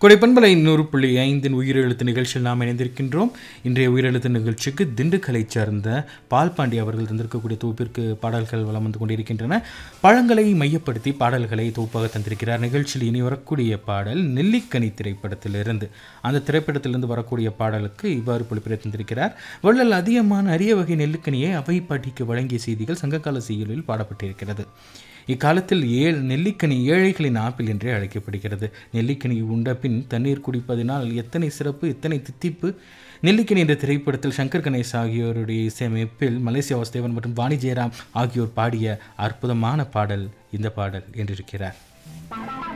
கொடைப்பண்பலை நூறு புள்ளி ஐந்தின் உயிரெழுத்து நிகழ்ச்சியில் நாம் இணைந்திருக்கின்றோம் இன்றைய உயிரெழுத்து நிகழ்ச்சிக்கு திண்டுக்கலைச் சேர்ந்த பால் பாண்டி அவர்கள் தந்திருக்கக்கூடிய தொகுப்பிற்கு பாடல்கள் வலம் வந்து கொண்டிருக்கின்றன பழங்களை மையப்படுத்தி பாடல்களை தொகுப்பாக தந்திருக்கிறார் நிகழ்ச்சியில் இனி வரக்கூடிய பாடல் நெல்லிக்கனி திரைப்படத்திலிருந்து அந்த திரைப்படத்திலிருந்து வரக்கூடிய பாடலுக்கு இவ்வாறு பொழிப்பிட தந்திருக்கிறார் வள்ளல் அதிகமான அரிய வகை நெல்லிக்கனியை அவை பாட்டிக்கு வழங்கிய செய்திகள் சங்ககால செய்யுளில் பாடப்பட்டிருக்கிறது இக்காலத்தில் ஏழ் நெல்லிக்கனி ஏழைகளின் ஆப்பிள் என்றே அழைக்கப்படுகிறது நெல்லிக்கனி உண்ட பின் தண்ணீர் குடிப்பதினால் எத்தனை சிறப்பு எத்தனை தித்திப்பு நெல்லிக்கனி என்ற திரைப்படத்தில் சங்கர் கணேஷ் ஆகியோருடைய இசையமைப்பில் மலேசியா வாசுதேவன் மற்றும் வாணி ஜெயராம் ஆகியோர் பாடிய அற்புதமான பாடல் இந்த பாடல் என்றிருக்கிறார்